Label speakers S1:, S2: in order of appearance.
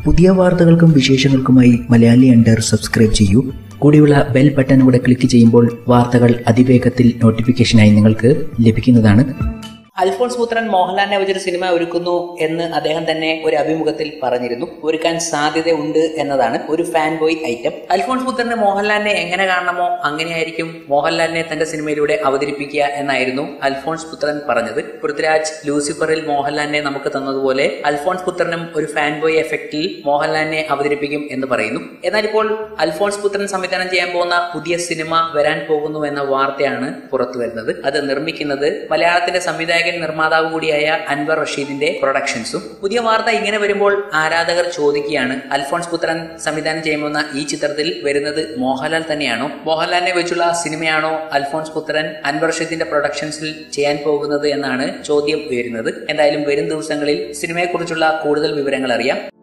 S1: പുതിയ വാർത്തകൾക്കും വിശേഷങ്ങൾക്കുമായി Malayali under subscribe ചെയ്യൂ കൂടിയുള്ള ബെൽ ബട്ടൺ കൂടെ ക്ലിക്ക് ചെയ്യുമ്പോൾ വാർത്തകൾ അതിവേഗത്തിൽ നോട്ടിഫിക്കേഷനായി നിങ്ങൾക്ക് ലഭിക്കുന്നതാണ്
S2: അൽഫോൺസ് പുത്രൻ മോഹൻലാലിനെ വെച്ചൊരു സിനിമ ഒരുക്കുന്നു എന്ന് അദ്ദേഹം തന്നെ ഒരു അഭിമുഖത്തിൽ പറഞ്ഞിരുന്നു ഒരുക്കാൻ സാധ്യതയുണ്ട് എന്നതാണ് ഒരു ഫാൻ ബോയ് ഐറ്റം അൽഫോൺസ് പുത്രന് മോഹൻലാലിനെ എങ്ങനെ കാണണമോ അങ്ങനെയായിരിക്കും മോഹൻലാലിനെ തന്റെ സിനിമയിലൂടെ അവതരിപ്പിക്കുക എന്നായിരുന്നു അൽഫോൺസ് പുത്രൻ പറഞ്ഞത് പൃഥ്വിരാജ് ലൂസിഫറിൽ മോഹൻലാലിനെ നമുക്ക് തന്നതുപോലെ അൽഫോൺസ് പുത്രനും ഒരു ഫാൻ ബോയ് എഫക്റ്റിൽ മോഹൻലാലിനെ അവതരിപ്പിക്കും എന്ന് പറയുന്നു എന്നാൽ ഇപ്പോൾ അൽഫോൺസ് പുത്രൻ സംവിധാനം ചെയ്യാൻ പോകുന്ന പുതിയ സിനിമ വരാൻ പോകുന്നു എന്ന വാർത്തയാണ് പുറത്തു വരുന്നത് അത് നിർമ്മിക്കുന്നത് മലയാളത്തിന്റെ സംവിധായകൻ നിർമ്മാതാവ് കൂടിയായ അൻവർ റഷീദിന്റെ പ്രൊഡക്ഷൻസും പുതിയ വാർത്ത ഇങ്ങനെ വരുമ്പോൾ ആരാധകർ ചോദിക്കുകയാണ് അൽഫോൺസ് പുത്രൻ സംവിധാനം ചെയ്യുന്ന ഈ ചിത്രത്തിൽ വരുന്നത് മോഹൻലാൽ തന്നെയാണോ മോഹൻലാലിനെ വെച്ചുള്ള സിനിമയാണോ അൽഫോൺസ് പുത്രൻ അൻവർ റഷീദിന്റെ പ്രൊഡക്ഷൻസിൽ ചെയ്യാൻ പോകുന്നത് എന്നാണ് ചോദ്യം ഉയരുന്നത് എന്തായാലും വരും ദിവസങ്ങളിൽ സിനിമയെക്കുറിച്ചുള്ള കൂടുതൽ വിവരങ്ങൾ അറിയാം